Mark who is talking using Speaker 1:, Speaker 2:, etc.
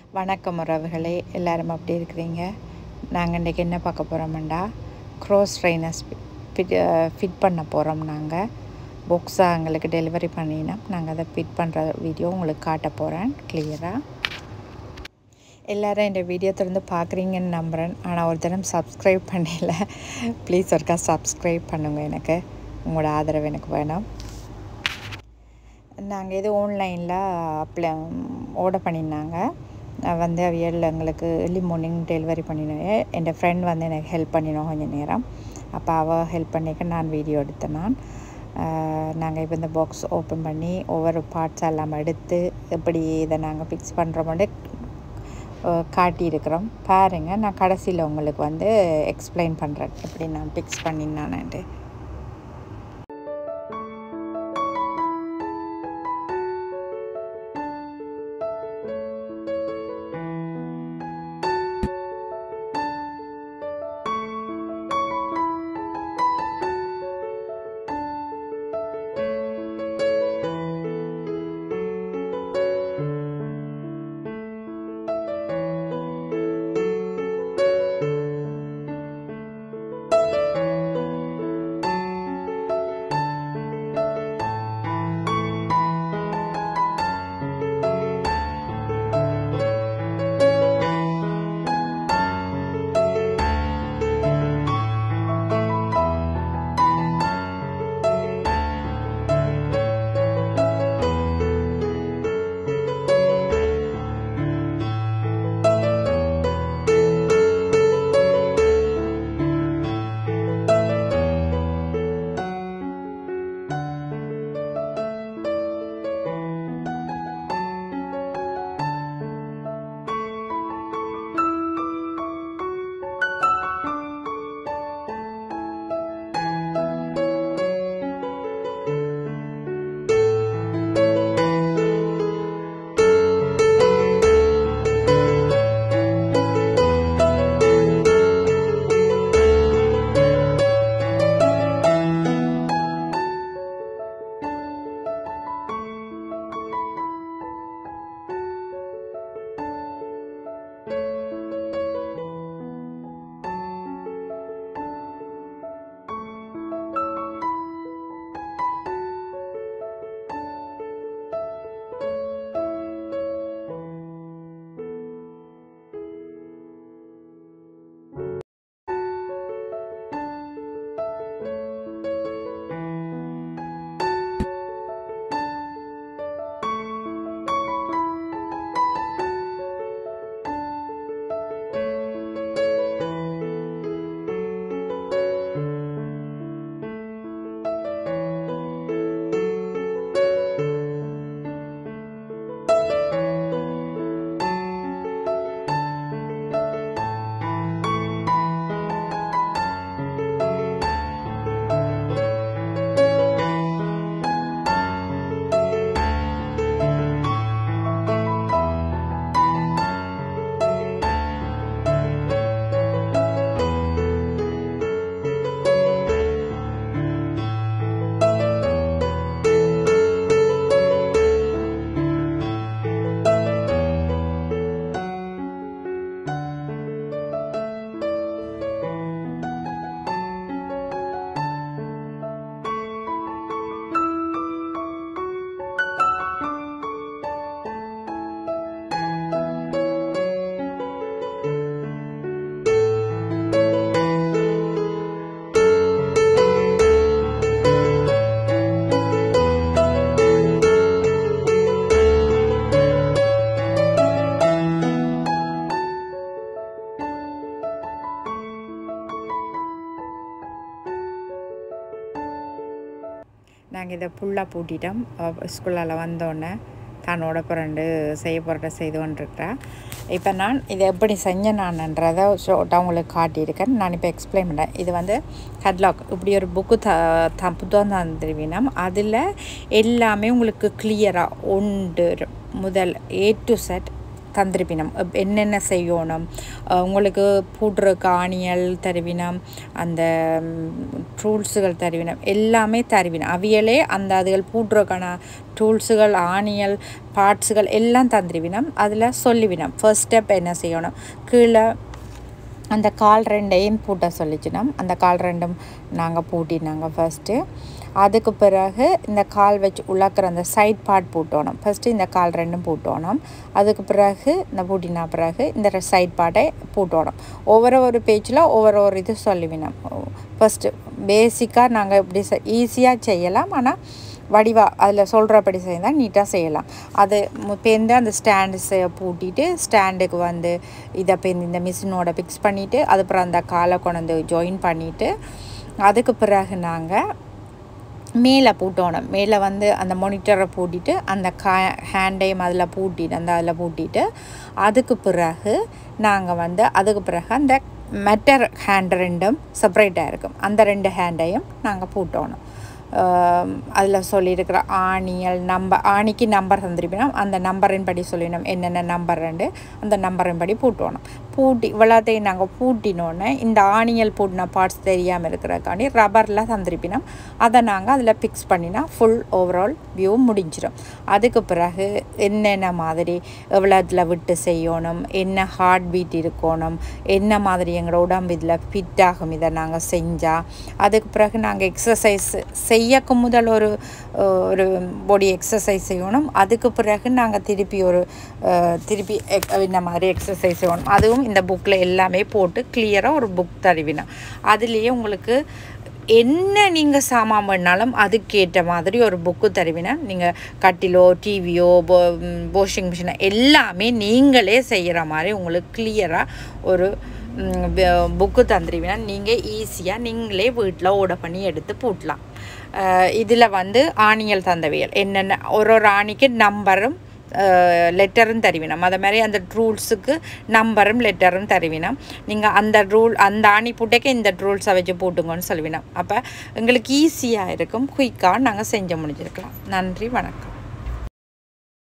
Speaker 1: வணக்கம் உறவுகளே எல்லாரும் அப்படி இருக்கிறீங்க நாங்கள் இன்றைக்கி என்ன பார்க்க போகிறோம்டா க்ரோஸ் ட்ரைனர்ஸ் ஃபிட் ஃபிட் பண்ண போகிறோம் நாங்கள் புக்ஸாக எங்களுக்கு டெலிவரி பண்ணினோம் நாங்கள் அதை ஃபிட் பண்ணுற வீடியோ உங்களுக்கு காட்ட போகிறேன் கிளியராக எல்லோரும் இந்த வீடியோ தொடர்ந்து பார்க்குறீங்கன்னு நம்புகிறேன் ஆனால் ஒரு தினம் சப்ஸ்கிரைப் பண்ணல ப்ளீஸ் ஒருக்கா சப்ஸ்கிரைப் பண்ணுங்க எனக்கு உங்களோட ஆதரவு எனக்கு வேணும் நாங்கள் இது ஆன்லைனில் அப்ளை ஆர்டர் பண்ணியிருந்தாங்க நான் வந்து அவியல் எங்களுக்கு ஏர்லி மார்னிங் டெலிவரி பண்ணினேன் என் ஃப்ரெண்ட் வந்து எனக்கு ஹெல்ப் பண்ணினோம் கொஞ்சம் நேரம் அப்போ அவள் ஹெல்ப் பண்ணிக்க நான் வீடியோ எடுத்தேன் நான் நாங்கள் இப்போ இந்த பாக்ஸ் ஓப்பன் பண்ணி ஒவ்வொரு பார்ட்ஸ் எல்லாம் எடுத்து எப்படி இதை நாங்கள் ஃபிக்ஸ் பண்ணுறோமோட்டு காட்டியிருக்கிறோம் பாருங்கள் நான் கடைசியில் உங்களுக்கு வந்து எக்ஸ்பிளைன் பண்ணுறேன் எப்படி நான் ஃபிக்ஸ் பண்ணினான்ட்டு நாங்கள் இதை ஃபுல்லாக பூட்டிட்டோம் ஸ்கூலில் வந்தோடனே தன்னோட பிறண்டு செய்ய போகிறத செய்து கொண்டிருக்கிறேன் இப்போ நான் இதை எப்படி செஞ்சேன் நான்ன்றதை ஷோட்டாக உங்களுக்கு காட்டியிருக்கேன் நான் இப்போ எக்ஸ்பிளைன் பண்ணுறேன் இது வந்து ஹெட்லாக் இப்படி ஒரு புக்கு த த புத்தகம் தந்துருவீனம் அதில் எல்லாமே உங்களுக்கு கிளியராக உண்டு முதல் ஏ டு செட் தந்திருப்பினம் எப்- என்னென்ன செய்யணும் அஹ் உங்களுக்கு பூட்டுறக்கு ஆணியல் தருவினம் அந்த டூல்ஸுகள் தருவினம் எல்லாமே தருவினம் அவியலே அந்த அதுகள் பூட்டுறக்கான டூல்ஸுகள் ஆணியல் பார்ட்ஸுகள் எல்லாம் தந்துருவினம் அதில் சொல்லிவினம் ஃபர்ஸ்ட் ஸ்டெப் என்ன செய்யணும் கீழே அந்த கால் ரெண்டையும் பூட்ட சொல்லிச்சினோம் அந்த கால் ரெண்டும் நாங்கள் பூட்டினாங்க ஃபர்ஸ்ட்டு அதுக்கு பிறகு இந்த கால் வச்சு உள்ளக்கிற அந்த சைட் பார்ட் பூட்டணும் ஃபஸ்ட்டு இந்த கால் ரெண்டும் பூட்டணும் அதுக்கு பிறகு இந்த பூட்டினா பிறகு இந்த சைட் பார்ட்டை பூட்டணும் ஒவ்வொரு ஒரு பேஜில் ஒவ்வொரு ஒரு இது சொல்லிவினோம் ஃபஸ்ட்டு பேசிக்காக நாங்கள் இப்படி ஈஸியாக செய்யலாம் ஆனால் வடிவா அதில் சொல்கிறபடி செய்தால் நீட்டாக செய்யலாம் அது பேருந்து அந்த ஸ்டாண்டு பூட்டிட்டு ஸ்டாண்டுக்கு வந்து இதை பேருந்து இந்த மிஷினோட ஃபிக்ஸ் பண்ணிவிட்டு அதுக்கப்புறம் அந்த காலை கொண்டு ஜாயின் பண்ணிவிட்டு அதுக்கு பிறகு நாங்கள் மேலே பூட்டணும் மேலே வந்து அந்த மானிட்டரை பூட்டிட்டு அந்த கா ஹேண்டையும் அதில் பூட்டிட்டு அந்த அதில் பூட்டிட்டு அதுக்கு பிறகு நாங்கள் வந்து அதுக்கு பிறகு அந்த மெட்டர் ஹேண்ட் ரெண்டும் செப்பரேட்டாக இருக்கும் அந்த ரெண்டு ஹேண்டையும் நாங்கள் பூட்டணும் அதில் சொல்லியிருக்கிற ஆணியல் நம்பர் ஆணிக்கு நம்பர் தந்திருப்பினோம் அந்த நம்பரின் படி சொல்லினோம் என்னென்ன நம்பர் ரெண்டு அந்த நம்பரின் படி பூட்டணும் பூட்டி இவ்வளோத்தையும் நாங்கள் பூட்டினோன்னே இந்த ஆணியல் பூட்டின பார்ட்ஸ் தெரியாமல் இருக்கிறக்காண்டி ரப்பரில் தந்திருப்பினோம் அதை நாங்கள் அதில் ஃபிக்ஸ் பண்ணினா ஃபுல் ஓவரால் வியூ முடிஞ்சிடும் அதுக்கு பிறகு என்னென்ன மாதிரி எவ்வளோத்தில் விட்டு செய்யணும் என்ன ஹார்ட் பீட் இருக்கணும் என்ன மாதிரி எங்களோட உடம்பு இதில் ஃபிட் ஆகும் இதை நாங்கள் செஞ்சால் அதுக்கு பிறகு நாங்கள் எக்ஸசைஸ் செய்யக்கு முதல் ஒரு அஹ், ஒரு பாடி எக்ஸசைஸ் செய்யணும் அதுக்கு பிறகு நாங்கள் திருப்பி ஒரு அஹ், திருப்பி எக்- இந்த மாதிரி எக்ஸசைஸ் செய்யணும் அதுவும் இந்த புக்கில் எல்லாமே போட்டு கிளியராக ஒரு புக் தருவினோம் அதுலேயே உங்களுக்கு என்ன நீங்கள் சாமான் பண்ணாலும் அதுக்கேற்ற மாதிரி ஒரு புக்கு தருவினா நீங்கள் கட்டிலோ டிவியோ போ வாஷிங் மிஷினோ எல்லாமே நீங்களே செய்கிற மாதிரி உங்களுக்கு கிளியராக ஒரு புக்கு தந்துருவினா நீங்கள் ஈஸியாக நீங்களே வீட்டில் ஓட பண்ணி எடுத்து பூட்டலாம் இதில் வந்து ஆணியல் தந்தவியல் என்னென்ன ஒரு ஒரு ஆணிக்கு நம்பரும் லெட்டரும் தருவினம் அதே மாதிரி அந்த ரூல்ஸுக்கு நம்பரும் லெட்டரும் தருவினம் நீங்கள் அந்த ரூல் அந்த ஆணி பூட்டைக்கு இந்த ரூல்ஸை வச்சு போட்டுங்கன்னு சொல்லுவினோம் அப்போ எங்களுக்கு ஈஸியாக இருக்கும் குயிக்காக நாங்கள் செஞ்சு முடிஞ்சிருக்கலாம் நன்றி வணக்கம்